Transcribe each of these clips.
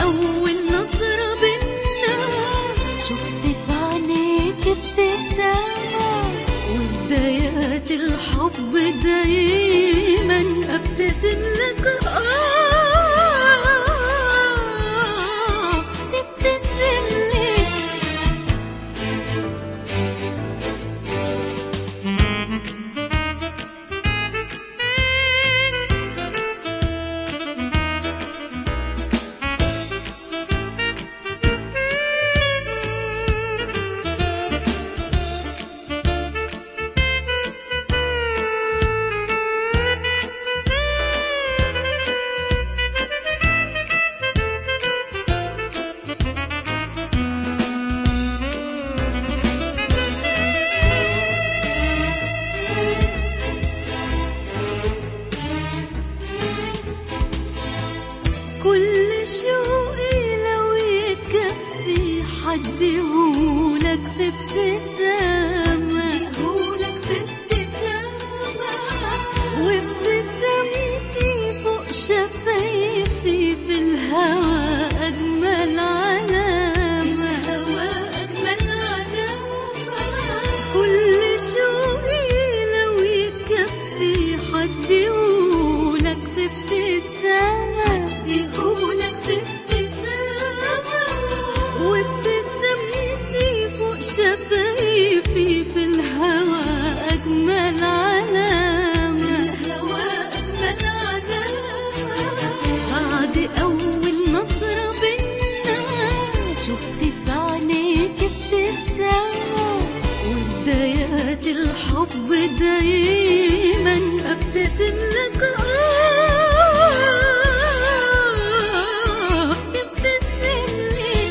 أول نظرة بينا شفت في عينيك ابتسامة وبدايات الحب دايما ابتسم لك آه تبتسم لي كل شوقي لو يكفي حد يهولك في ابتسامة يهولك في ابتسامة وابتسامتي فوق شفايفي في الهوى أجمل علامة الهوى أجمل علامة كل شوقي لو يكفي حد يقولك في ابتسامة يقولك في ابتسامة وابتسامتي فوق شفايفي في الهوى أجمل علامة الهوى أجمل علامة بعد أول نظرة بينا شفت في عينيك ابتسامة وبدايات الحب دايما ابتسم لك آه تبتسم لي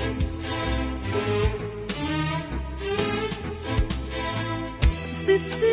في ابتسامتك